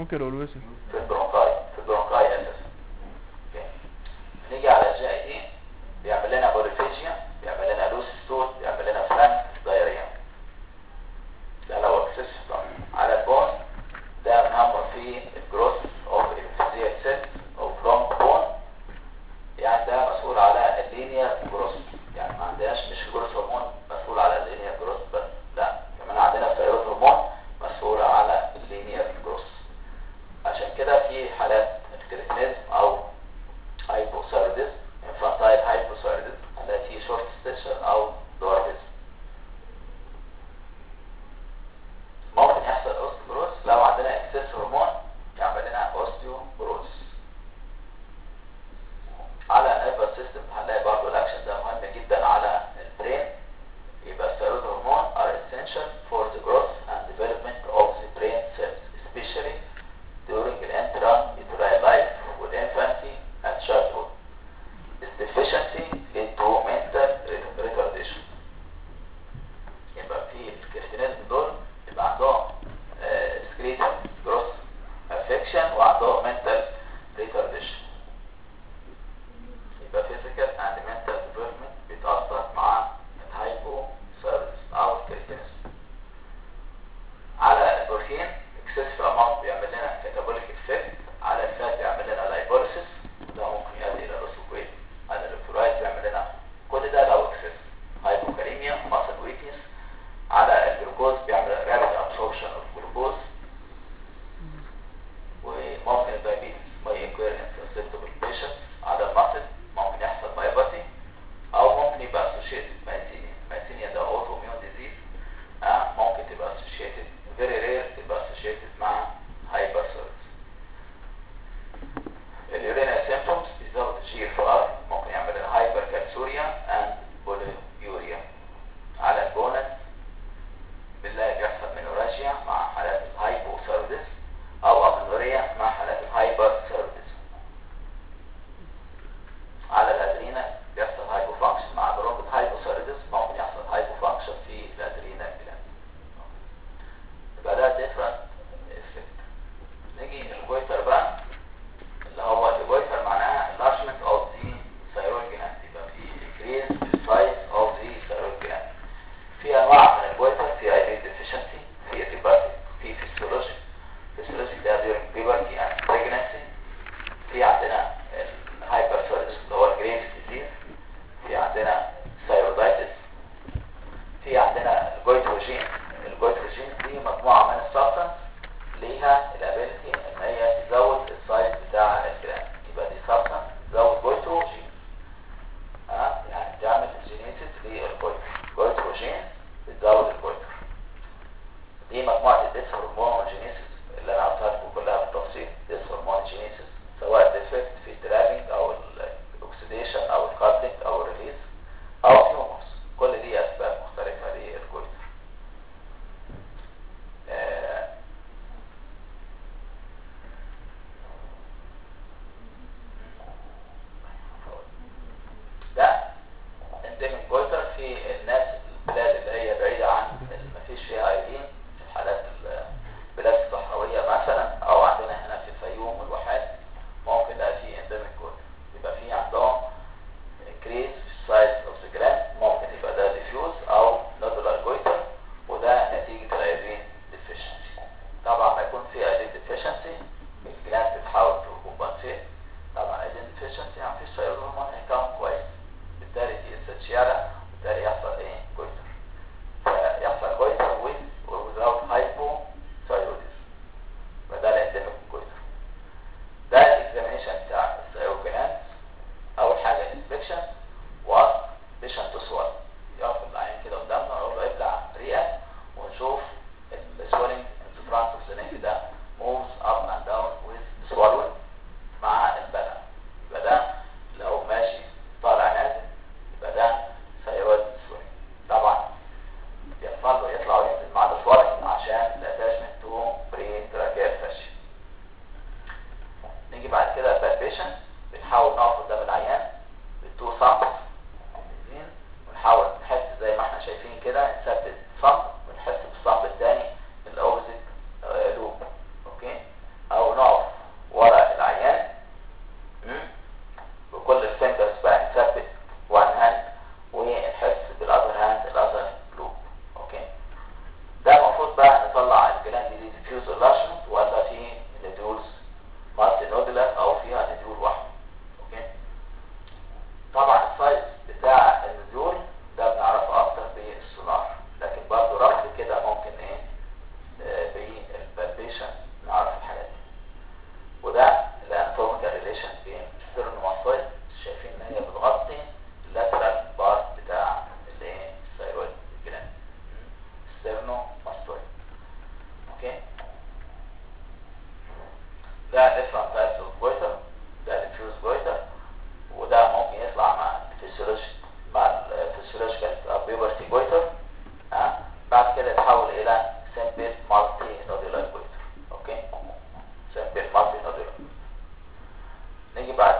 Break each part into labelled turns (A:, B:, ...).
A: برونكر والويسل
B: في البرونكاي في البرونكاي اساسا اوكي. نيجي على الجي اي دي بيعمل لنا بوليفيجيا بيعمل لنا لوس ستول بيعمل لنا فرانك دايريا ده لو اكسس على البون ده بنعمل فيه الجروث اوف epiphyseal cells او فروم بون يعني ده مسؤول على اللينير جروث يعني ما عندناش مش الجروث هرمون مسؤول على اللينير جروث بس لا كمان عندنا الثيرويد هرمون مسؤول على اللينير جروث عشان كده في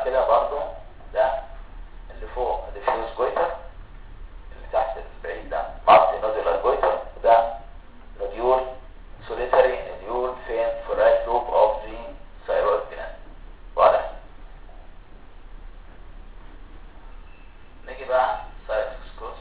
B: بعد كده برضو ده اللي فوق ديفيوز جويتر اللي تحت البعيد ده مالتي نودولار جويتر ده نوديول سوليتاري نوديول فين في الرايت لوب اوف ذا ثايرويد جلاند واضح نيجي بقى سايتوسكوس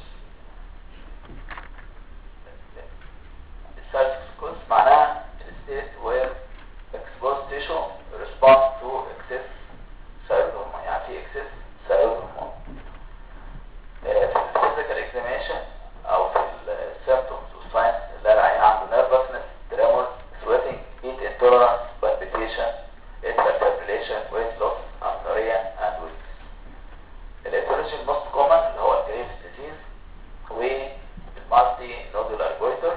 B: السايتوسكوس معناها الستيت وير exposed tissue responds to excess thyroid hormone يعني في excess thyroid hormone آه، في الفيزيكال اكزاميشن او في السيمبتومز والساينس اللي العيان عنده نيرفسنس تريمور سويتنج هيت انتولرانس بالبيتيشن atrial fibrillation weight loss amenorrhea and weakness الايتيولوجي الموست كومن اللي هو الجريفز ديزيز والمالتي نودولار جويتر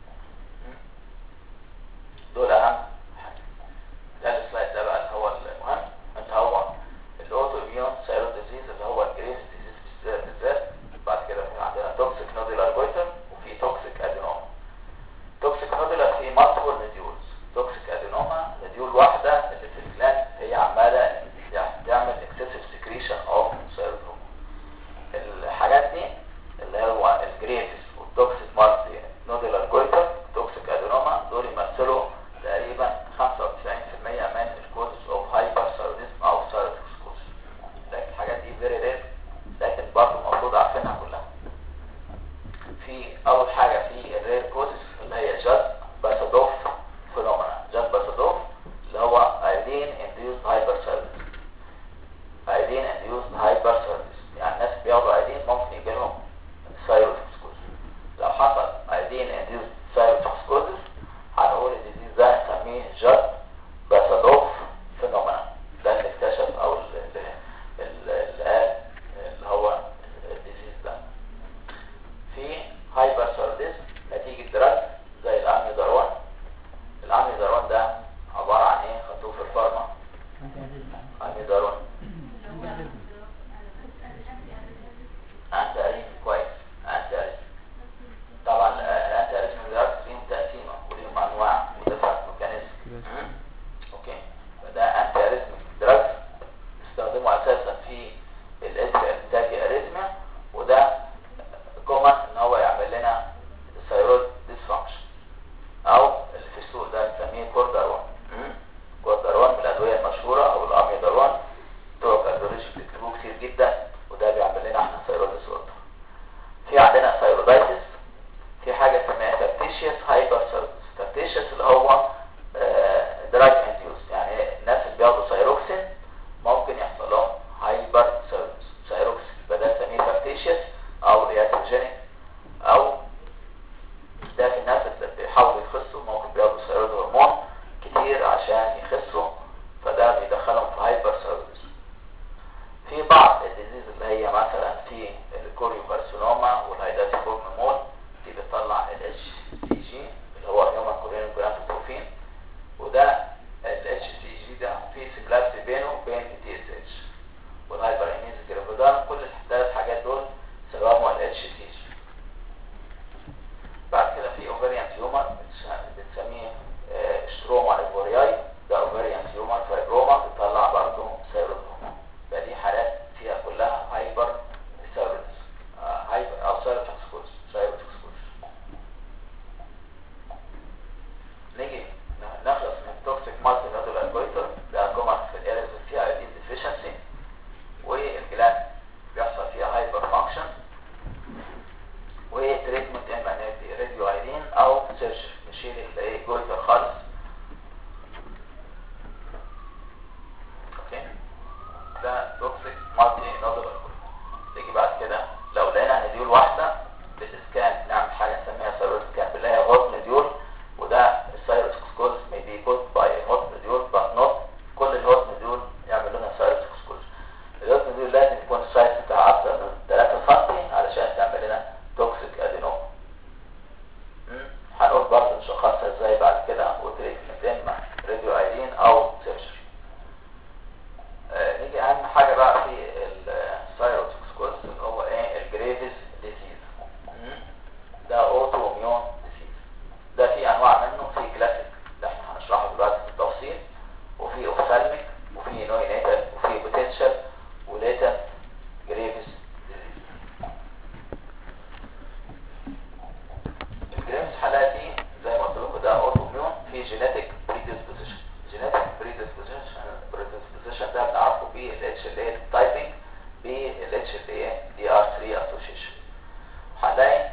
B: دول اهم حاجه ده السلايد ده بقى اللي هو المهم اللي هو الاوتو اميون ثايرويد ديزيز اللي هو الجريفز ديزيز بالذات بعد كده في عندنا توكسيك نودولار جويتر وفي توكسيك ادينوما توكسيك نودولار في مالتيبل نديولز توكسيك ادينوما نديول واحده اللي في الجلاند هي عماله تعمل اكسسيف سكريشن اوف ثايرويد الحاجات دي اللي هو الجريفز والتوكسيك مالتي نودولار جويتر توكسيك ادينوما دول يمثلوا تقريبا 95% من الكوزز اوف هايبر ثايروديزم او ثايرويدوسكوز لكن الحاجات دي فيري رير لكن برضه المفروض عارفينها كلها في اول حاجه في الرير كوزز اللي هي جاد باسادوف فينومينا جاد باسادوف اللي هو ايدين انديوز هايبر ثايروديزم ايدين انديوز هايبر ثايروديزم يعني الناس بياخدوا ايدين ممكن يجي لهم ثايرويدوسكوز لو حصل ايدين انديوز ثايرويدوسكوزس هنقول الديزيز ده نسميه جاد باسادوف فينومينا ده اللي اكتشف او اللي اللي قال اللي هو الديزيز ده في هايبر ثايروديزم نتيجة دراج زي الاميودارون الاميودارون ده عبارة عن ايه خدوه في الفارما اميودارون انت قريب كويس انت قريب طبعا انت قريب من دراج ليهم تقسيمة وليهم انواع ودفع ميكانيزم اوكي فده انت اريثميك دراج استخدمه اساسا في الانتاج اريثميا وده كومن ان هو يعمل لنا ثايرويد ديسفانكشن او اللي في السوق ده بنسميه كوردارون كوردارون من الادويه المشهوره او الاميودارون بتوع كارديولوجي بيكتبوه كتير جدا وده بيعمل لنا احنا ثايرويد ديسوردر في عندنا ثايرويدايتس في حاجه اسمها فاكتيشيوس هايبر فاكتيشيوس اللي هو دراج انديوس يعني الناس اللي بياخدوا ثايروكسين ممكن يحصل لهم هايبر ثايروكسين يبقى ده نسميه فاكتيشيوس او رياتوجينيك او ده في الناس اللي بيحاولوا يخسوا ممكن بياخدوا ثايرويد هرمون كتير عشان يخسوا فده بيدخلهم في هايبر ثايرويدزم في بعض الديزيز اللي هي مثلا في الكوريوكارسينوما والهيداتيكوبنمول دي بتطلع ال اتش سي جي اللي هو هيومن كوريون جرانتوتروفين وده ال اتش سي جي ده في سيميلاريتي بينه وبين التي اس اتش والهايبر ايميز جرافودان كل الثلاث حاجات دول سببهم ال اتش سي جي بعد كده في اوفريان تيومر بنسميه آه، ستروما ايفورياي ده اوفريان تيومر فايبروما بتطلع برضه ثايرويد هرمون فدي حالات فيها كلها هايبر ثايرويد هايبر او ثايرويد ثايرويد نيجي نخلص من توكسيك مالتي نودولار جويتر ده كومن في الاريز اللي فيها ايدين ديفيشنسي والجلاند بيحصل فيها هايبر فانكشن وتريتمنت اما ندي راديو ايدين او سيرجري نشيل الايه جويتر خالص اوكي ده توكسيك مالتي نودولار جويتر تيجي بعد كده لو لقينا نديول واحده بالاسكان نعمل حاجه نسميها سيرو سكان بنلاقي هوت نديول وده السايروسكوز may be caused by a hot nodule but not كل الهوت نديول يعمل لنا سايروسكوز الهوت نديول لازم يكون السايز بتاعه اكتر من 3 سم علشان تعمل لنا توكسيك ادينوما مم. هنقول برضه نشخصها ازاي بعد كده وتريتمنت اما راديو ايدين او سيرجري آه، نيجي اهم حاجه بقى في الثايروتوكسكوز اللي هو ايه الجريفز ديزيز اتش ال اي تايبنج بالاتش ال اي دي ار 3 اسوشيشن هنلاقي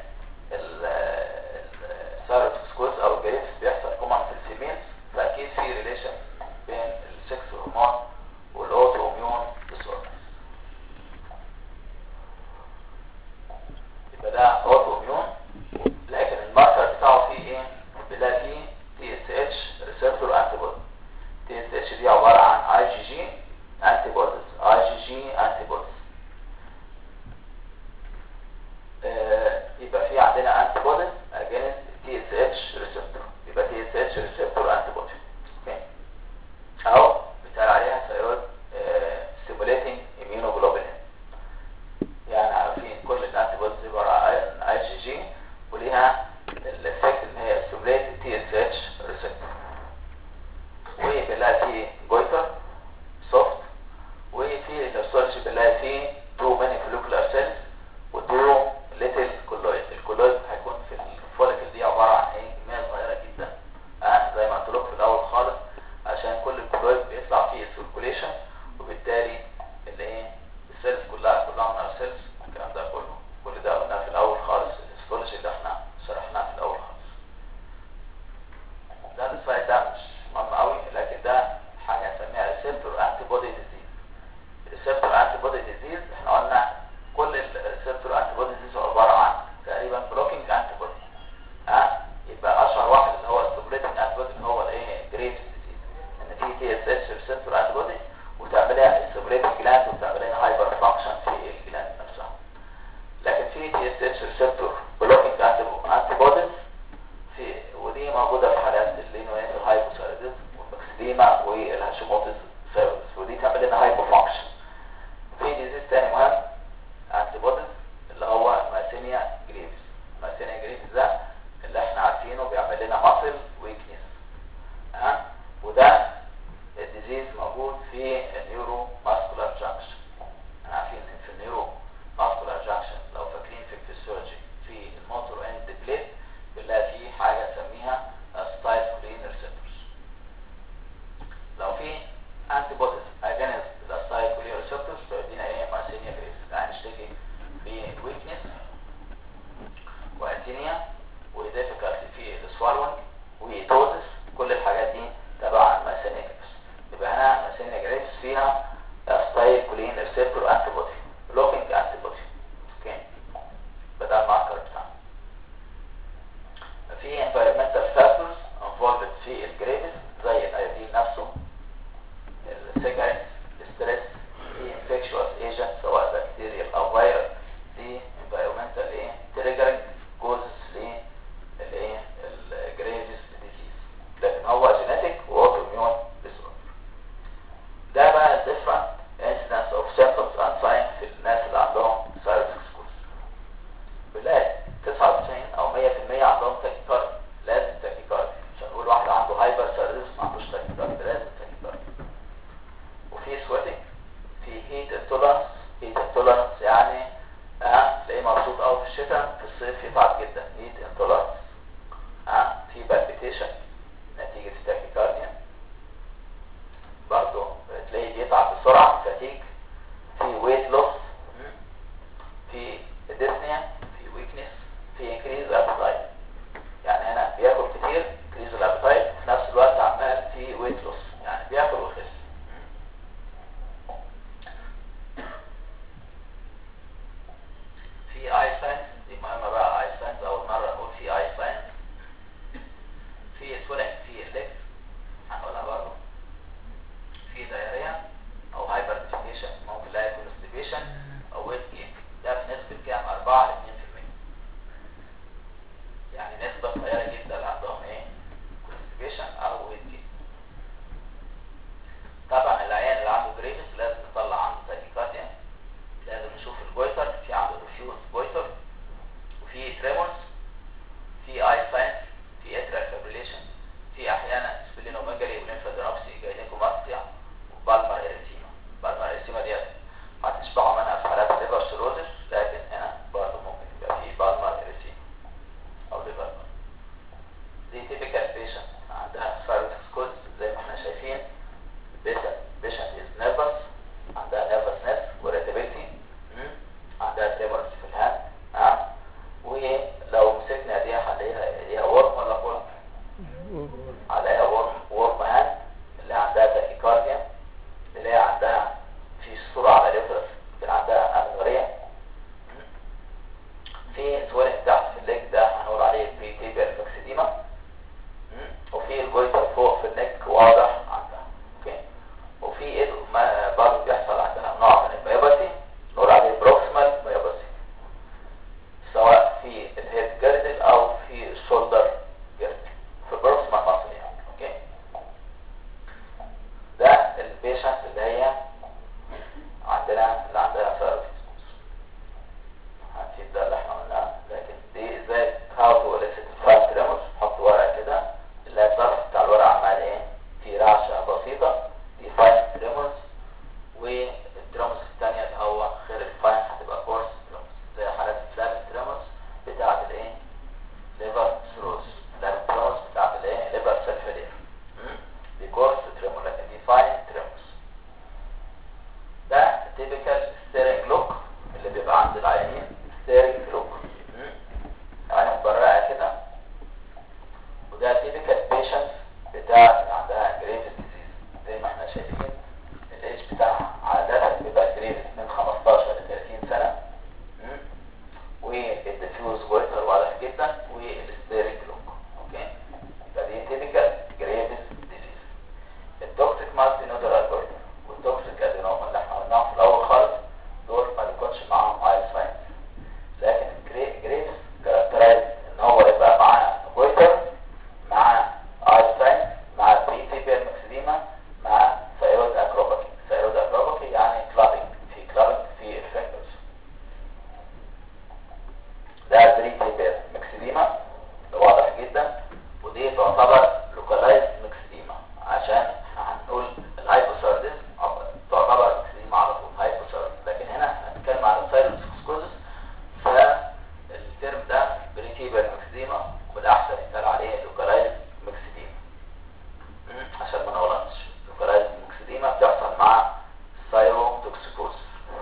B: السيروتوكسكوز او الجريفس بيحصل كومن في الفيميلز فاكيد في ريليشن بين السكس هرمون والاوتو اميون ديسوردرز يبقى ده اوتو اميون لكن الماركر بتاعه فيه ايه بنلاقي فيه تي اس اتش ريسبتور انتي بودي تي اس اتش دي عباره عن اي جي جي انتي بوديز اي جي جي انتي بوديز يبقى في عندنا انتي بوديز اجينست تي اس اتش ريسبتور يبقى تي اس اتش ريسبتور انتي بودي اوكي او بيتقال عليها ثايرويد ستيموليتنج اميونوجلوبولين يعني عارفين كل الانتي بوديز عباره عن اي جي جي وليها الافكت ان هي ستيموليت تي اس اتش ريسبتور وبنلاقي فيه جويتر سوفت وفي الهيستولوجي بنلاقي فيه تو ماني فوليكولار سيلز وتو ليتل كولويد الكولويد هيكون في الفوليكل دي عباره عن ايه كميه صغيره جدا اه زي ما قلت لكم في الاول خالص عشان كل الكولويد بيطلع فيه السيركوليشن وبالتالي اللي ايه السيلز كلها كلها من سيلز الكلام ده كله كل ده قلناه في الاول خالص الهيستولوجي اللي احنا شرحناه في الاول خالص ده السلايد ده مش مهم قوي لكن ده حاجه نسميها ريسبتور انتي بودي ديزيز ريسبتور انتي بودي ديزيز احنا قلنا كل الريسبتور انتي بودي ديزيز عباره عن تقريبا بلوكينج انتي بودي ها يبقى اشهر واحد اللي هو ستوبليتنج انتي بودي اللي هو الايه جريفز ديزيز ان في تي اس اتش ريسبتور انتي بودي وتعملها ستوبليتنج جلاند وتعملها هايبر فانكشن في الجلاند نفسها لكن في تي اس اتش ريسبتور بلوكينج انتي بوديز في ودي موجوده في حالات اللينوينز هايبوثايروديزم والبكسديما والهاشيموتوز ثايرويدز ودي تعمل لنا هايبو فانكشن في ديزيز تاني مهم انتي بوديز اللي هو ماسينيا جريفز ماسينيا جريفز ده اللي احنا عارفينه بيعمل لنا ماسل ويكنس ها وده الديزيز موجود في النيورو ماسكولار جانكشن احنا عارفين ان في النيورو ماسكولار جانكشن لو فاكرين في الفسيولوجي في الموتور اند بليت بنلاقي فيه حاجه نسميها ستايل كولين ريسبتورز لو في انتي بوديز اجينست ذا ستايل كولين ريسبتورز فيدينا ايه ماسينيا جريفز يعني نشتكي بويكنس وانتينيا وديفيكالتي في السوالون وتوزس كل الحاجات دي تبع ماسينيا جريفز يبقى هنا ماسينيا جريفز فيها ستايل كولين ريسبتور انتي بودي بلوكينج انتي بودي اوكي بدل الماركر بتاعنا في environmental factors involved في الجريفز زي الايودين نفسه السيجاريت الستريس في infectious agents سواء بكتيريال او فيروس دي environmental ايه triggering causes للايه الجريفز disease لكن هو genetic و autoimmune disorder ده بقى different incidence of symptoms and signs في الناس اللي عندهم cytotoxicose بنلاقي 99 او 100% عندهم تاكيكارد لازم تاكيكارد عشان نقول واحد عنده هايبر سيريس ما عندوش تاكيكارد لازم تاكيكارد وفي سويتنج في هيت انتولرنس هيت انتولرنس يعني ها تلاقيه مبسوط قوي في الشتاء في الصيف يتعب جدا هيت انتولرنس ها في بالبيتيشن نتيجة التاكيكارديا برضه تلاقيه بيتعب بسرعة فتيج في ويت لوس في ديسنيا في ويكنس في انكريز ابيتايت يعني هنا بياكل كتير انكريز الابيتايت في نفس الوقت عمال في ويت لوس يعني بياكل ويخس في اي ساينس دي مهمه بقى اي ساينس اول مره نقول في اي ساينس في سويلنج في الليكس هنقولها برضه في دايريا او هايبر ديفيكيشن ممكن لا يكون ستيبيشن او ويت جين ده بنسبة كام 4 ل 2% يعني نسبة صغيرة جدا اللي عندهم ايه كونستيبيشن او ويت جين طبعا العيان اللي عنده جريفس لازم نطلع عنده تاكيكارديا لازم نشوف الجويتر في عنده ريفيوز جويتر وفي تريمورز في اي ساينس في اترال فابريليشن في احيانا سبلينوميجالي وليمفادينوبسي جاينيكوماستيا وبالمر اريتيما بالمر اريتيما دي هتشبعوا منها في حالات الليفر سيروزس لكن هنا برضه ممكن التيبيكال ستيرنج لوك اللي بيبقى عند العيانين ستيرنج لوك عين مبرقه كده وده تيبيكال بيشنت بتاعت عندها جريفز ديزيز زي ما احنا شايفين الايج بتاعها عادة بيبقى جريفز من 15 ل 30 سنة والديفيوز جويتر واضح جدا والستيرنج لوك اوكي يبقى دي تيبيكال جريفز ديزيز التوكسيك مالتي نودولار جويتر والتوكسيك ادينوما اللي احنا قلناهم في الاول خالص دول ما بيكونش معاهم اي ساينس لكن جريفز كاركترايز ان هو يبقى معاه جويتر مع اينشتاين مع بريتيبير ماكسيديما مع ثايرويد اكروباكي ثايرويد اكروباكي يعني كلابينج في كلابينج في الفينجرز ده بريتيبير ماكسيديما واضح جدا ودي تعتبر لوكالايز ماكسيديما عشان هنقول الهايبوثايروديزم تعتبر ماكسيديما على طول هايبوثايروديزم لكن هنا هنتكلم عن الثايرويد سكوزس فالترم ده بريتيبير ماكسيديما والاحسن يتقال عليه لوكالايز ماكسيديما مم، عشان ما نغلطش لوكالايز ماكسيديما بتحصل مع سايروتوكسيكوز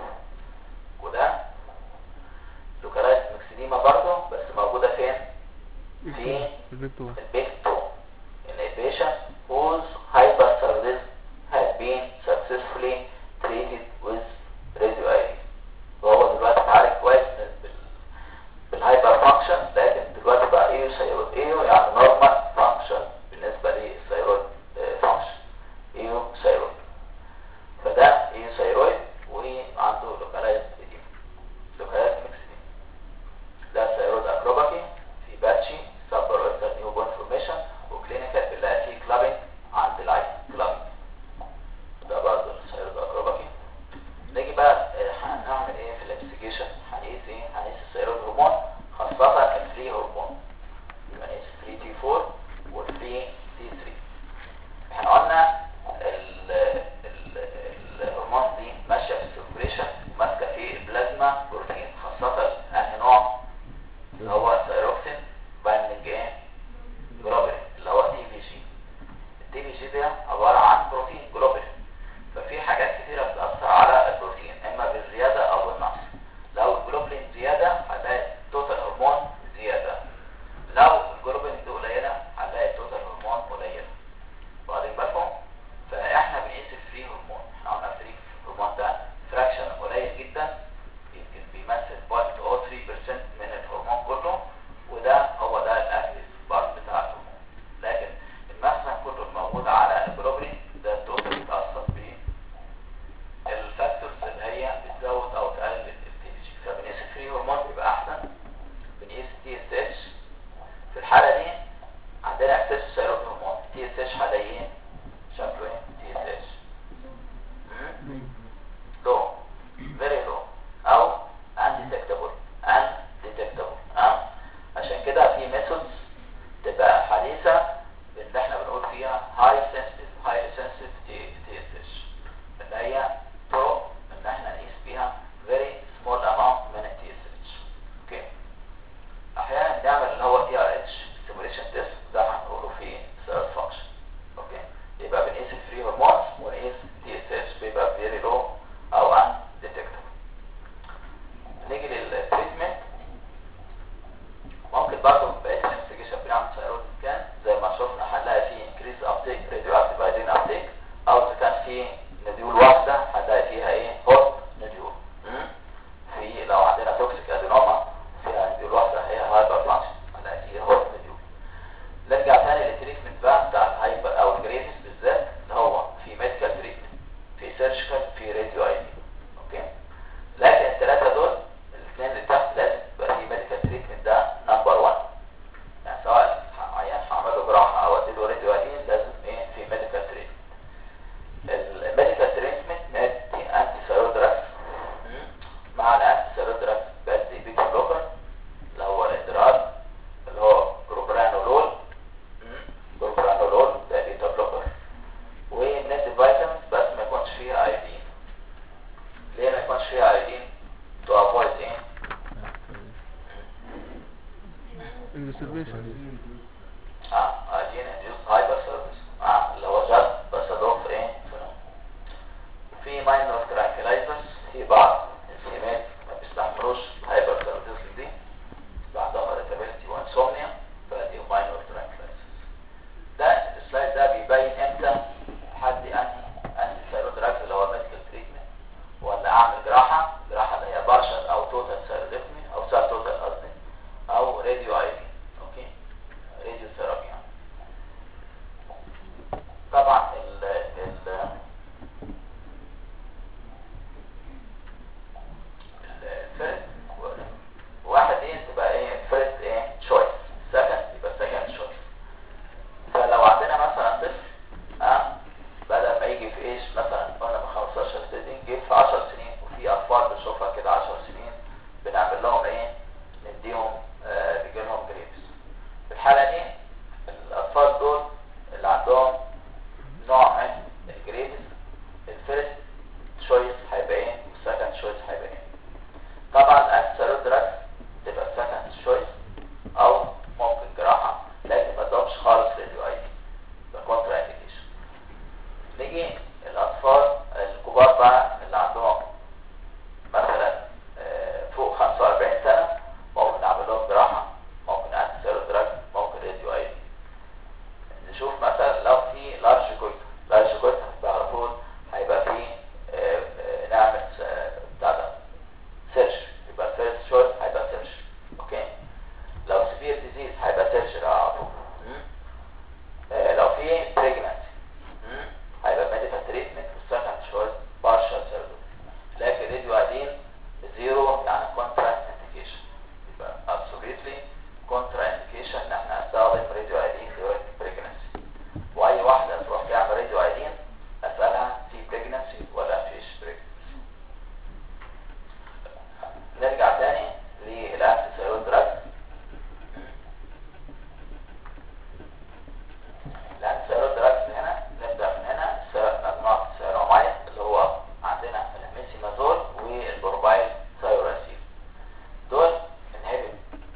B: وده لوكالايز ماكسيديما برضه بس موجوده فين في
A: الفيكتور
B: البيك تو in a patient whose hyperthyroidism has been successfully treated with radioactive وهو دلوقتي اتعالج كويس بال- بالهايبر فانكشن لكن دلوقتي بقى ايه ثيرويد ايه يعني نورمال فانكشن بالنسبه للثيرويد فانكشن ايه ثيرويد فده ايه ثيرويد وعنده لوكالايز اديما لوكالايز ميكس ده ثيرويد اكروباكي في باتشي سبر اورتال نيو بون فورميشن وكلينيكال بنلاقي فيه كلابينج عند العين كلابينج ده برضه الثيرويد اكروباكي نيجي بقى آه، هنعمل ايه في الانفستيجيشن هنقيس ايه هنقيس الثيرويد هرمون خاصة الفري هرمون يبقى نقيس الفري تي 4 والفري تي 3 احنا قلنا ال- ال- الهرمون دي ماشية في السيركوليشن وماسكة في البلازما بروتين خاصة انهي نوع اللي هو الثيروكسين بايندنج ايه جلوبين اللي هو تي في جي التي في جي ده عبارة عن بروتين جلوبين ففي حاجات كتيرة بتأثر على البروتين اما بالزيادة او بالنقص لو الجلوبين زيادة هنلاقي توتال هرمون زيادة لو الجلوبين دي قليلة هنلاقي توتال هرمون قليلة واخدين بالكم فاحنا بنقيس الفري هرمون احنا قلنا الفري هرمون ده فراكشن قليل جدا يمكن بيمثل 0.03% من الهرمون كله وده هو ده الاكتف بارت بتاع الهرمون لكن المخزن كله الموجود على الجلوبين ده التوتال بيتاثر بيه الفاكتورز اللي هي بتزود او تقلل التي جي فبنقيس الفري هرمون بيبقى احسن بنقيس تي اس اتش في الحاله دي عندنا اكسس ثيرويد هرمون تي اس اتش هلاقيه شكله ايه تي اس اتش لو فيري لو او undetectable undetectable اه عشان كده في ميثودز تبقى حديثه اللي احنا بنقول فيها هاي sensitive هاي sensitive تي اس اتش اللي هي برو ان احنا نقيس بيها very small amount من التي اس اتش اوكي احيانا بنعمل اللي هو تي ار اتش stimulation test ده هنقوله في سيرت فانكشن اوكي يبقى بنقيس الفري هرمونز ونقيس تي اس اتش بيبقى فيري لو او ان ديتكتبل نيجي للتريتمنت ممكن برضه بقيه الانفستيجيشن بنعمل ثيرويد سكان زي ما شفنا هنلاقي فيه انكريز ابتيك راديو اكتيف ايدين ابتيك او اذا كان في نديول واحده هنلاقي فيها ايه هوت نديول مم؟ في لو عندنا توكسيك ادينوما فيها نديول واحده هي هايبر فانكشن هنلاقي فيها هوت نديول نرجع تاني للتريتمنت بقى بتاع الهايبر او الجريفز بالذات اللي هو في ميديكال تريتمنت في سيرجيكال في راديو اي دي اوكي لكن الثلاثه دول الاثنين اللي تحت لازم يبقى في ميديكال تريتمنت ده نمبر 1 يعني سواء عيان هعمل له جراحه او اديله راديو اي دي لازم ايه في ميديكال تريتمنت الميديكال تريتمنت ندي انتي ثيرويد دراجز مع الانتي ثيرويد دراجز بدي بيتا بلوكر اللي هو الادرار اللي هو جروبرانولول جروبرانولول ده بيتا بلوكر وبندي فيتامينز بس ما يكونش فيها ايودين ليه ما يكونش فيها ايودين تو افويد ايه
A: الانسرفيشن
B: اه ايودين انديوس هايبر سيرفيس اه اللي هو جاست بس اضاف ايه فينوم في ماينور ترانكلايزرز والبروبايل ثايوراسيل دول انهبت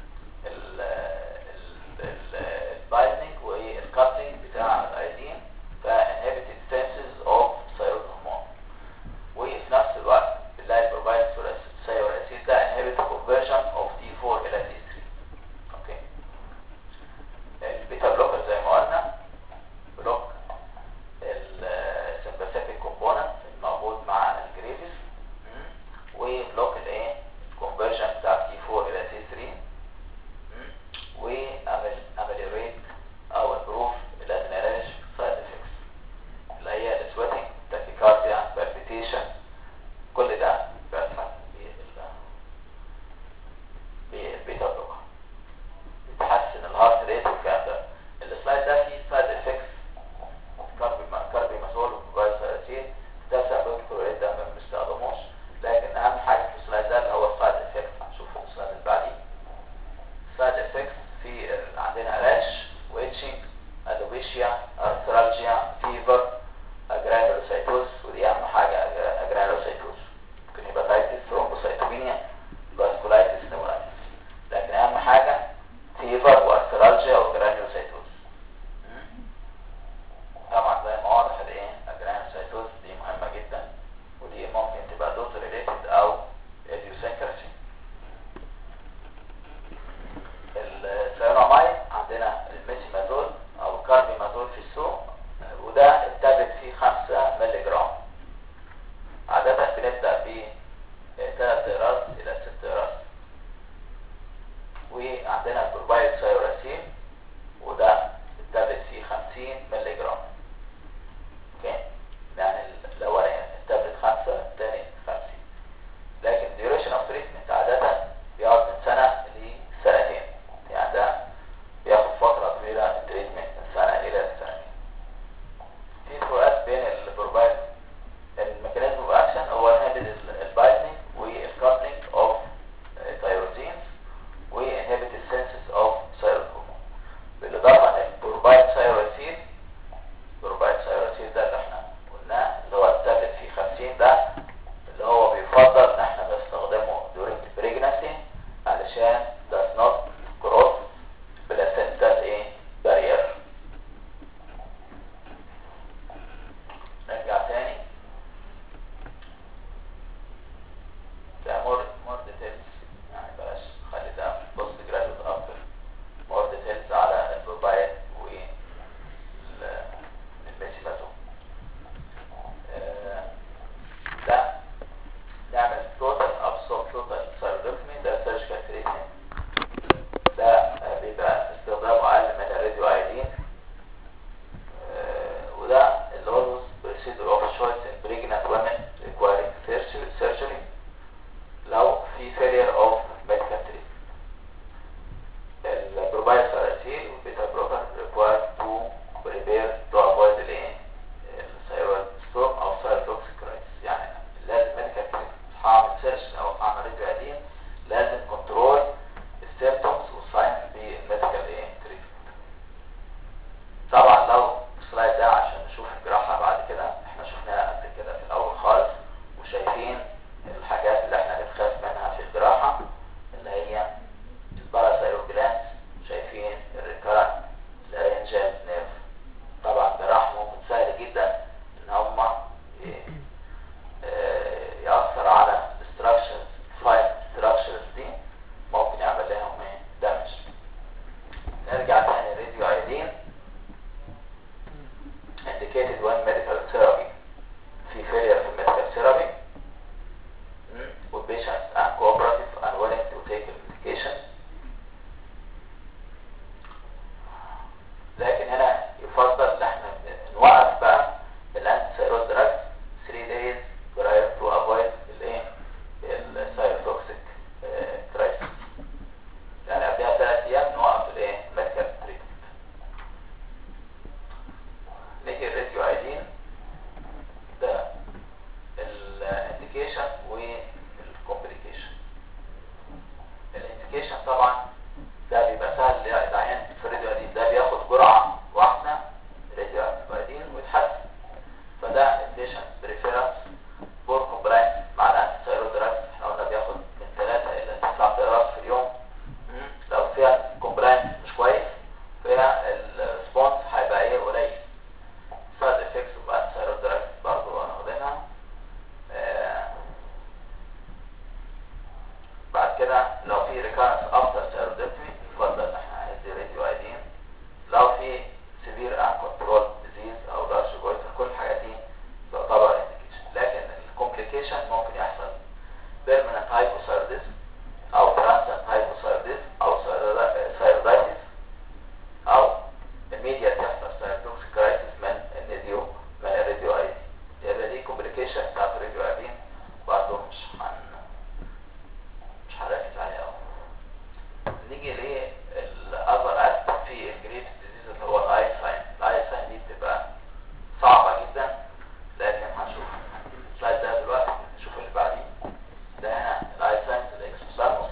B: البايندنج والكابلينج بتاع الايدين فانهبت السنسز اوف ثايرويد هرمون وفي نفس الوقت بنلاقي البروبايل ثايوراسيل ده انهبت conversion اوف دي 4 الى دي 3 اوكي البيتا بلوكر زي ما قلنا بلوك السمباثيك كومبوننت الموجود مع الجريفيس وبلوك كده لو في ريكارنس افتر سيرودكتومي يفضل ان احنا ندي راديو ايدين لو في سيفير ان كنترول ديزيز او لارج جويتر كل الحاجات دي تعتبر انديكيشن لكن الكومبليكيشن ممكن يحصل بيرمننت هايبوثايروديزم او ترانسنت هايبوثايروديزم او ثايرويدايتس او immediate يحصل ثايروتوكسيك كرايسيس من الراديو من الراديو ايدين يبقى دي كومبليكيشن بتاعت الراديو ايدين برضه مش هن مش هنركز عليها قوي نيجي للاذر اسبكت في الجريف ديزيز اللي هو الاي ساين الاي ساين دي بتبقى صعبه جدا لكن هنشوف السلايد ده دلوقتي نشوف اللي بعديه ده هنا الاي ساين الاكسوسالموس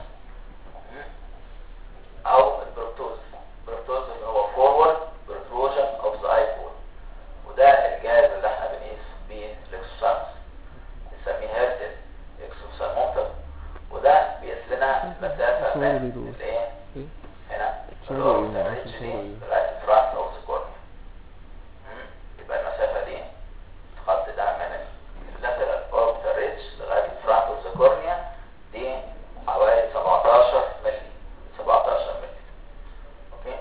B: او البروتوز البروتوز اللي هو فورورد بروتروجن اوف ذا اي بول وده الجهاز اللي احنا بنقيس بيه الاكسوسالموس بنسميه هيرتل اكسوسالموتر وده بيقيس لنا مسافه
A: صوروا لي دول.
B: من الايه
A: ايه
B: هنا
A: صوروا
B: الروس
A: ايه؟
B: الريتش
A: صوروا
B: دي
A: ايه؟
B: لغايه الفرونت اوف ذا كورنيا يبقى المسافه دي الخط ده من اللاترال اوف ذا ريتش لغايه الفرونت اوف ذا كورنيا دي حوالي 17 مللي 17 مللي اوكي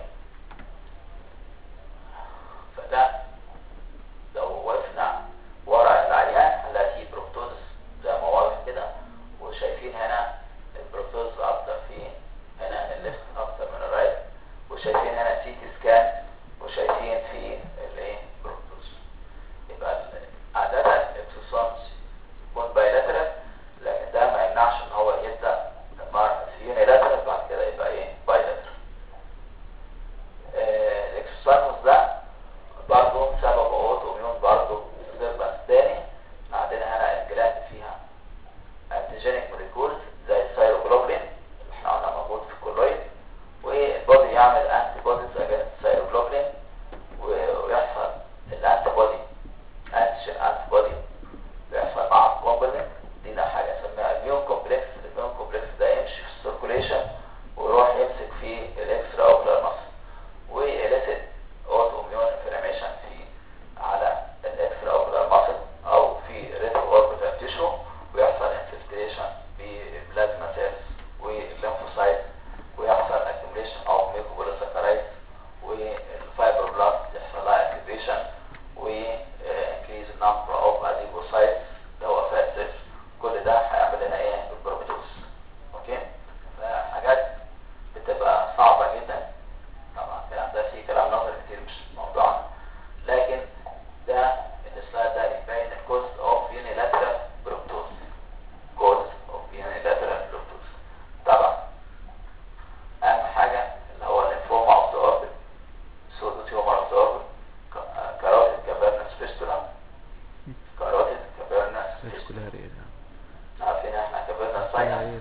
B: فده لو وقفنا ورا العيان هنلاقي فيه بروكتوزس زي ما واضح كده وشايفين هنا البروكتوز اكتر في هنا الليفت اكتر من الرايت وشايفين هنا سي تي سكان وشايفين في الايه بروكتوز يبقى ال- عادة الاكسوسومز يكون بايلاترال لكن ده ما يمنعش ان هو يبدا مع يونيلاترال بعد كده يبقى ايه بايلاترال آه، الاكسوسومز ده برضه سبب اوتو اميون برضه ديستربنس تاني عندنا هنا الجلاند فيها انتيجينيك موليكولز زي الثايروجلوبولين اللي احنا قلنا موجود في الكولويد والبودي يعمل انتي بوديز اجينست الثايروجلوبولين و- ويحصل الانتي بودي انتيجين انتي بودي ويحصل معاه كومبلمنت دي ده حاجه اسميها اميون كومبلكس الاميون كومبلكس ده يمشي في السيركوليشن ويروح يمسك في الاكسترا اوكلر ماسل ويليسيت اوتو اميون انفلاميشن في على الاكسترا اوكلر ماسل او في ريتو اوربيتال تيشو ويحصل انفلتريشن بالبلازما سيلز والليمفوسايت ويحصل اكيوميليشن او ميكوبوليساكرايد والفايبروبلاست يحصل لها اكتيفيشن وانكريز النمبر اوف اديبوسايتس اللي هو فات سيلز كل ده هيعمل لنا ايه البروبيتوس اوكي فحاجات بتبقى صعبه جدا طبعا الكلام ده فيه كلام نظري كتير مش موضوعنا لكن ده السلايد ده بيبين الكوست اوف يونيلاترال بروبتوز كوست اوف يونيلاترال بروبتوز طبعا اهم حاجه اللي هو الليمفوما اوف ذا اوربت سودو تيومر اوف ذا اوربت كاروتيد كافيرنس فيستولا كاروتيد كافيرنس فيستولا
A: فيسكولار ايه
B: عارفين احنا كافيرنس ساينس
A: ده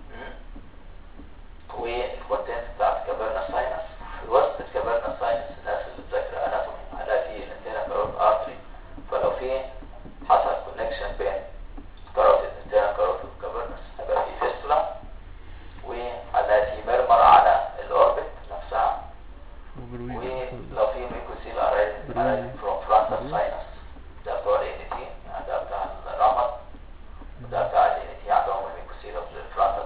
B: والكونتنت بتاعت كافيرنا ساينس في وسط الكافيرنا ساينس الناس اللي بتذاكر اناتومي هلاقي فيه الانتينا كاروت ارتري فلو في حصل كونكشن بين كاروتيد انتينا كاروتيد وكافيرنس هيبقى في فيستولا وهلاقي في مرمر على الاوربت نفسها ولو في ميكوسيل ارايزنج ارايزنج فروم فرونتال ساينس ده بتوع الان تي ده بتاع الرمد وده بتاع الان تي عندهم الميكوسيل اوف فرونتال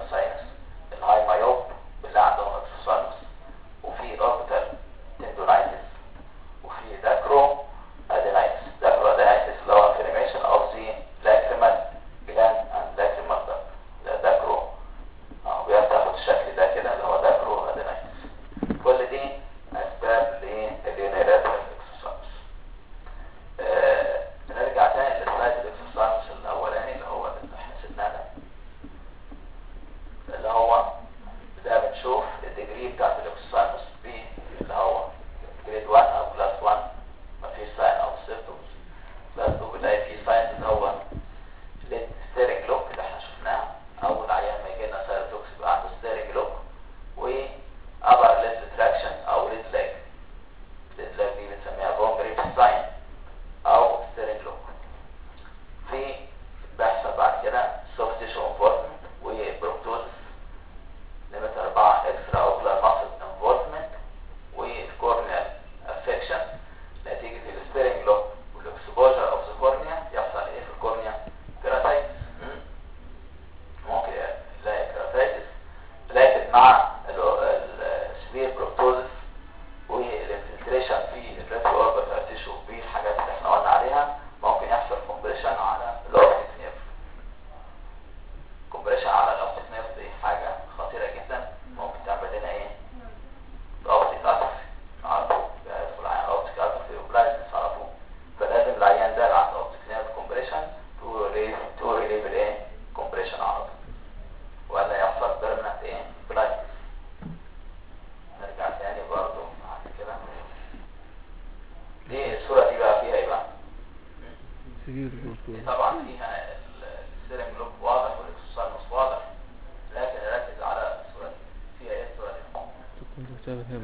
A: بسبب هامش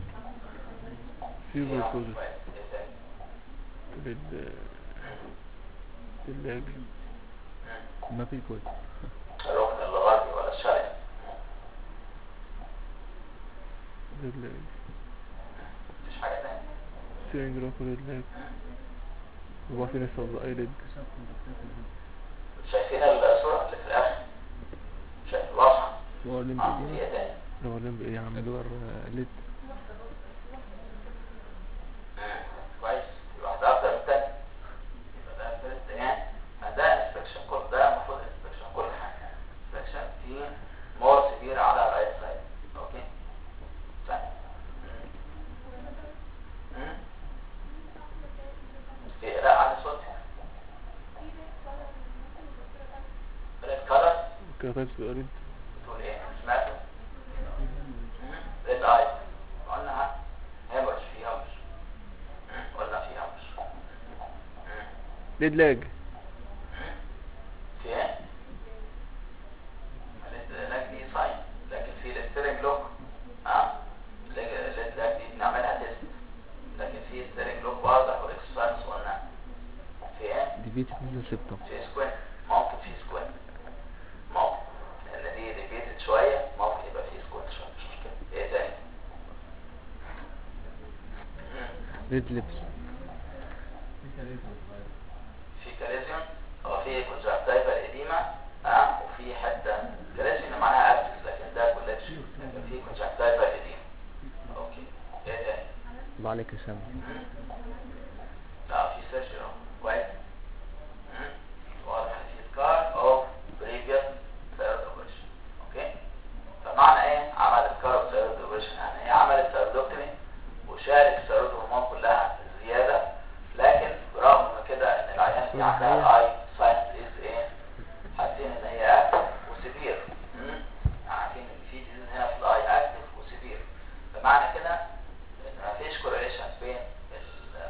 B: في
A: في
B: هامش
A: جلوكوز
B: كويس. إيه تاني؟
A: لل للاجل
B: مم.
A: ما في كويس
B: الركن الغربي ولا الشرقي
A: للاجل
B: مفيش حاجة تانية
A: ستيرنج روكو للاجل وبعدين يصل ايلد
B: شايفين الصورة اللي في الآخر شايف واضحة
A: هو الليمب
B: اه في
A: ايه
B: ايه تاني
A: هو الليمب ايه يا عم دور ليد
B: كويس يبقى واحدة أكتر من التانية يبقى ده الفيرست يعني ده انسبكشن كل ده المفروض انسبكشن كل حاجة انسبكشن في مور سيفير على الرايت سايد اوكي ثانية مم. في لا على صوت ريد كلر
A: كاتبس بقريب
B: بتقول ايه سمعته ريد اي قلنا ها هيمرش في هامش قلنا في هامش
A: ليد لاج
B: في ايه لاج دي ساين لكن في الستيرنج لوك ها لاج لاج دي بنعملها تيست لكن في ستيرنج لوك واضح والاكسبانس قلنا في ايه
A: ديفيت نزل سبتم
B: في سكوين ممكن في سكوين ممكن لان دي ريبيتد شويه ممكن يبقى في سكوين شويه مش مشكله ايه تاني مم.
A: ريد ليبس
B: في كاليزيوم هو في كونجكتيفا اديما ها وفي حته كاليزيوم معناها ابسس لكن ده كوليتش لكن في كونجكتيفا اديما اوكي ايه تاني
A: الله عليك يا سامي
B: لا في سيرجري اهو كويس مم. واضح ان في سكار اوف بريفيوس ثيرد اوبريشن اوكي فمعنى ايه عمل سكار اوف ثيرد اوبريشن يعني هي عملت ثيردوكتومي وشارك ثيرد هرمون كلها زياده لكن برغم من كده ان العيان دي عندها اي ساينس از ايه حاسين ان هي اكتف وسيفير مم. عارفين ان في ديزيز هنا في الاي اكتف وسيفير فمعنى كده ان مفيش كورليشن بين ال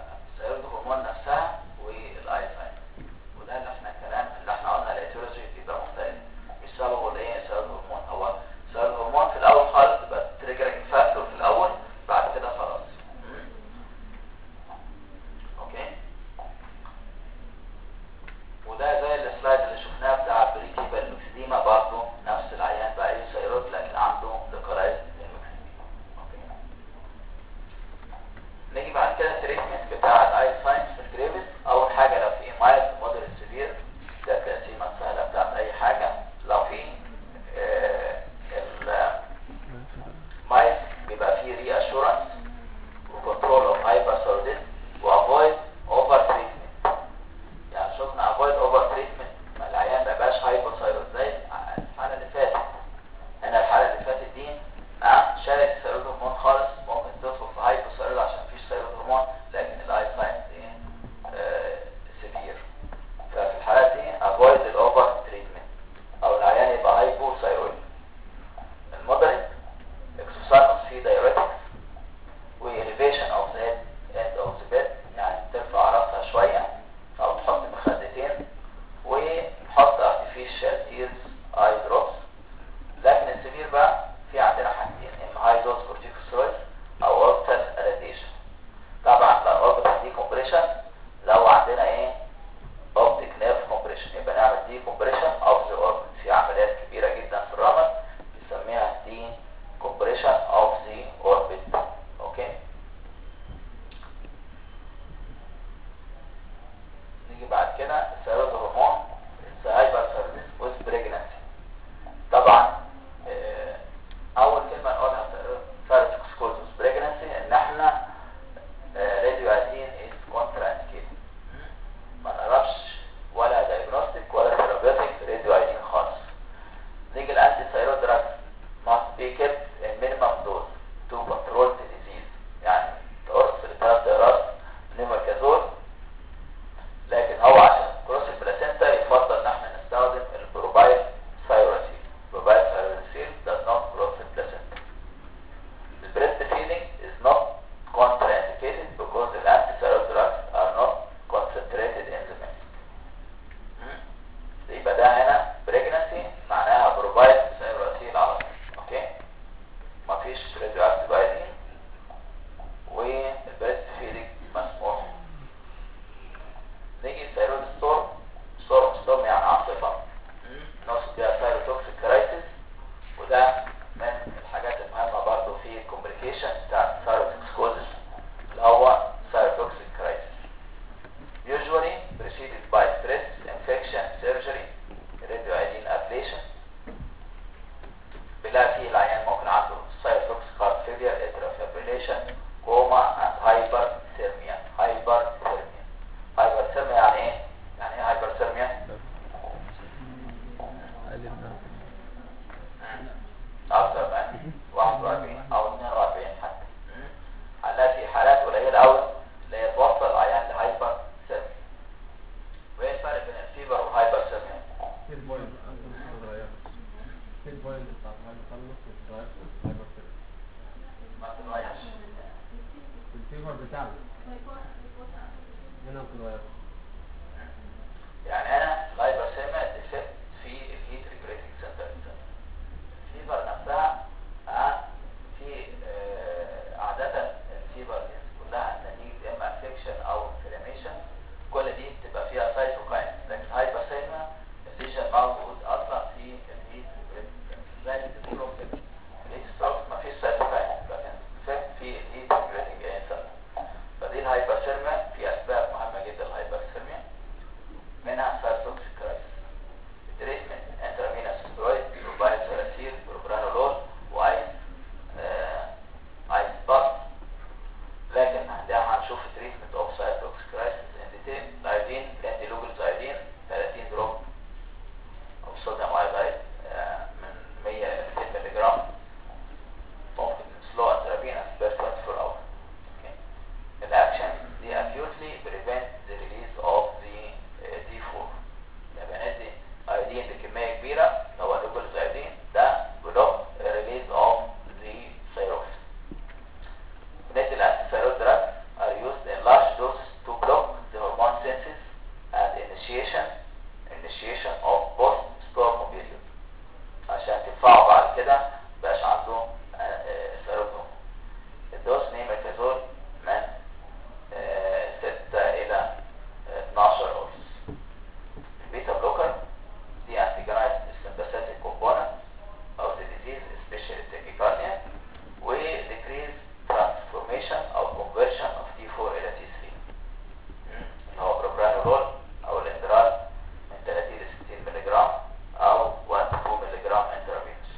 B: نلاقي فيه العيان ممكن عنده سايتوكس هارت فيلير اترا فيبريليشن كوما اند هايبر ثيرميا هايبر ثيرميا هايبر ثيرميا يعني ايه؟ يعني ايه هايبر ثيرميا؟
A: قلبنا
B: اكثر من 41 او 42 حتى مم. هنلاقي في حالات قليله قوي اللي هي توصل العيان لهايبر ثيرميا وايه الفرق بين الفيبر والهايبر ثيرميا؟
C: هيد بوينت انت مش متغير هيد بوينت بتاع الهايبوثالاموس مش متغير في الهايبر
B: ما تتغيرش
C: الفيبر بتاعنا هنا متغير
B: يعني انا الهايبرسيما ديفكت في الهيت ريجريتنج سنتر الفيبر نفسها ها في آه، عادة الفيبر دي كلها نتيجة اما افكشن او انفلاميشن كل دي بتبقى فيها سايتوكاين لكن الهايبرسيما الليجن موجود اصلا في الهيت ريجريتنج زي الدكتور كده الهيت ستروك ما فيش سايتوكاين لكن ديفكت في الهيت ريجريتنج سنتر فدي الهايبرسيرميا في اسباب مهمة جدا الهايبرسيرميا منها سايتوكسيك كرايسيس التريتمنت انترافينوس سترويد بروفايد سلاسيل بروبرانولول وايس آه، ايس باث لكن ده هنشوف التريتمنت اوف سايتوكسيك كرايسيس ان ديتيل لايدين كانتيلوجلوزايدين 30 دروب او صوديوم ايودايد آه، من 100 ل 200 مللي جرام ممكن سلو انترافينوس بير 24 اور الاكشن دي acutely prevent the release of the uh, D4 يبقى ندي ايودين بكميه كبيره اللي هو دوبلز ايودين ده بلوك release of the thyroid ندي الانتيثايرويد drugs are used in large doses to block the hormone senses and initiation initiation of post storm period عشان تنفعه بعد كده مبقاش عنده ثيرويد هرمون الدوز نيميكازول من آه، 6 إلى آه، 12 أورس البيتا بلوكر دي antagonized sympathetic component of the disease especially tachycardia و decrease transformation أو conversion of T4 إلى T3 مم. اللي هو بروبرانولول أو الاندرال من 30 ل 60 مللي جرام أو 1 2 مللي جرام انترافينوس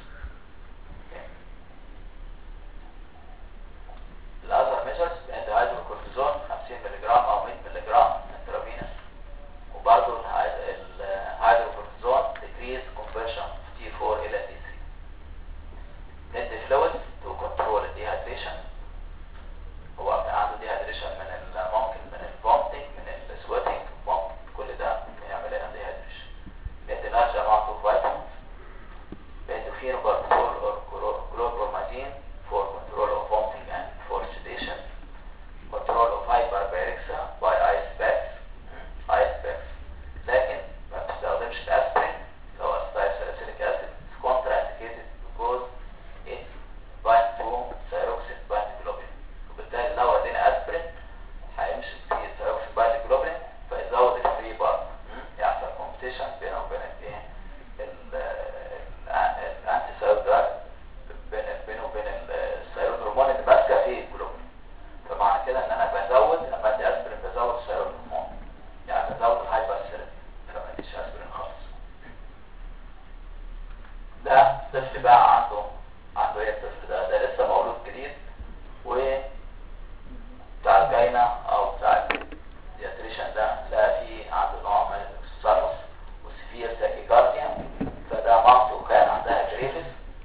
B: الاذر ميجرز بند هيدروكورتيزون 50 مللي جرام او 100 مللي جرام انترافينوس وبرضه الهيدروكورتيزون decrease conversion of T4 الى T3 ندي فلويد to control الديهايدريشن هو كان عنده ديهايدريشن من ال- ممكن من الفومتنج من السويتنج ممكن كل ده يعمل لنا ديهايدريشن ندي large amount of vitamins Benzophenobarbitol or chlor- chlorpromazine for control of vomiting and for sedation. Control of hyperbarixa by ice packs. Mm, ice packs. لكن ما بتستخدمش الاسبرين اللي هو salicylic acid. It's contraindicated because it binds to thyroxine binding globulin. وبالتالي لو ادينا اسبرين هيمشي في thyroxine binding globulin فيزود الفري بار يحصل كومبيتيشن بينه وبين الايه الانتي ثايرويد دراج بين بينه وبين الثايرويد هرمون اللي ماسكه فيه الجلوبين فمعنى كده ان انا بزود لما ادي اسبرين بزود الثايرويد هرمون يعني بزود الهايبر فما اديش اسبرين خالص ده طفل بقى عنده عنده ايه الطفل ده ده لسه مولود جديد و بتاع الجاينة او بتاع الدياتريشن ده لا في عنده نوع من الاكسسانوس وسفير تاكيكارديا فده مامته كان عندها جريفس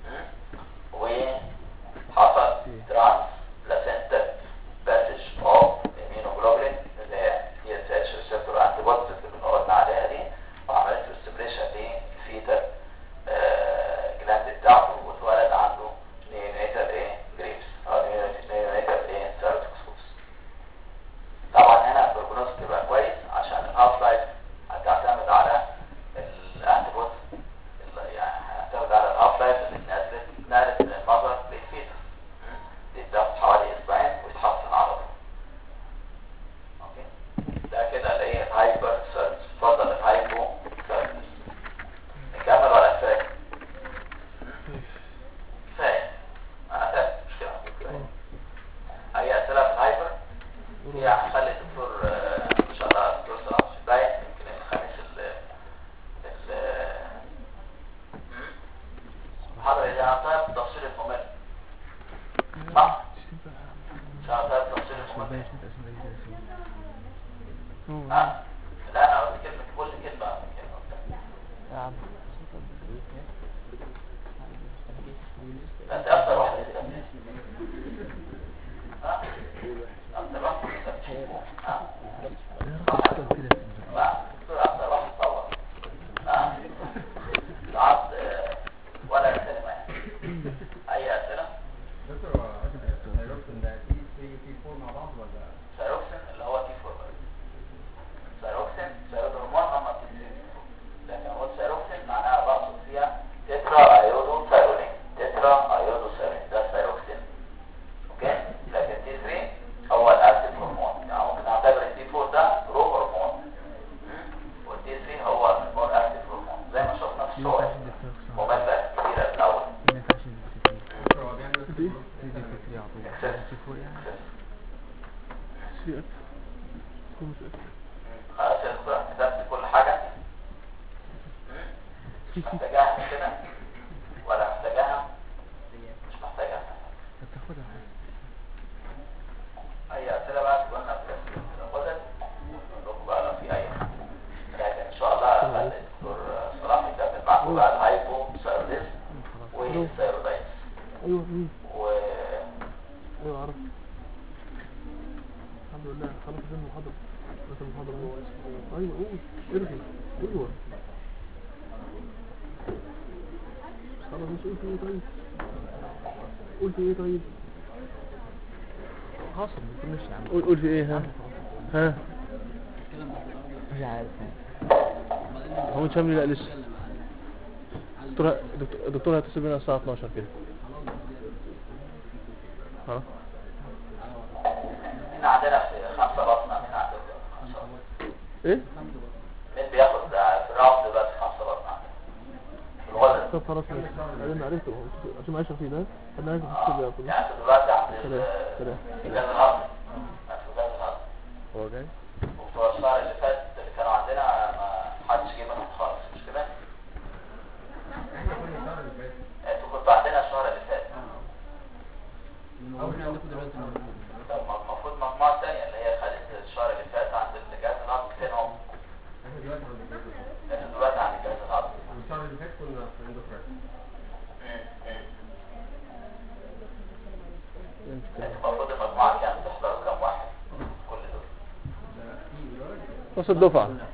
B: وحصل ترانس بلاسنتال باسج اوف immunoglobulin اللي هي هي التاتش ريسبتور انتي بوديز اللي قلنا عليها دي وعملت له ستيميليشن للفيتال جلاند بتاعته واتولد المحاضرة اللي هعطيها بالتفصيل الممل صح؟ مش هعطيها بالتفصيل الممل ها؟ لا انا قلت كلمة كل كلمة كلمة
A: يا عم
B: لا انت اكتر واحد كده ها؟ اكتر واحد كده ها؟ لا دكتور اكتر واحد طور ها؟ ساعات آه، ولا سينما يعني اي اسئلة
C: دكتور هو الثايروكسين ده تي 3 تي 4 مع بعض ولا
B: سيروكسين اللي هو تي 4 سيروكسين سيرود هرمون هم تي 3 لكن هو سيروكسين معناها بقصد فيها تترا ايودو سيرولين تترا ايودو سيرولين ده سيروكسين اوكي لكن تي 3 هو الاكتيف هرمون يعني ممكن نعتبر التي 4 ده برو هرمون والتي 3 هو المور اكتيف هرمون زي ما شفنا في الصور مملة كبيرة في الاول
C: دكتور هو بيعمل نفس
B: خلاص يا دكتور كتبت كل حاجة مش محتاجاها من كده ولا محتاجاها مش محتاجاها اي اسئله بقى تقولنا في الغدد نقول بقى لو في اي حاجه ان شاء الله هخلي الدكتور صلاح يكمل معاكم بقى الهايبو سيروديس والسيرودايتس
D: ايوه ايه
B: و
D: ايوه عرفت الحمد لله خلاص فين المحاضرة بس المحاضرة اهو ايوه قول ارغي ايوه خلاص مش قول في ايه طيب قول في ايه طيب
A: حاصل ما كناش يا عم
D: قول قول في ايه ها ها
A: مش عارف
D: هو مش عامل لا لسه دكتور دكتور- دكتور هيتصل بينا الساعة 12 كده ها
B: مين عندنا في خمسه بطنه مين عندنا في خمسه بطنه
D: ايه
B: مين بياخد في الراوند بس خمسه بطنه عندنا في الغدد
D: طب خلاص ماشي بعدين عرفت عشان ما عايش في ده انا عايز اتصل بيها كله
B: يعني انتوا دلوقتي عند
D: سلام
B: ال-
D: سلام
B: الجهاز الهضمي انتوا الجهاز الهضمي
A: هو جاي
B: وبتوع الشهر اللي فات اللي كانوا عندنا ما حدش جه منهم خالص مش كده؟
C: احنا كنا الشهر اللي فات
B: انتوا كنتوا عندنا الشهر اللي فات
C: اول عندكم دلوقتي
B: طب ما المفروض مجموعة تانية اللي هي خدت الشهر اللي فات عند الجهاز الهضمي فين هم؟
C: احنا دلوقتي عند الجهاز
B: انتوا دلوقتي عند الجهاز الهضمي
C: والشهر اللي فات كنا في اندوكراين
B: انتوا المفروض المجموعة كام تحضروا كام واحد؟ كل دول
C: ده في دلوقتي
D: نص الدفعة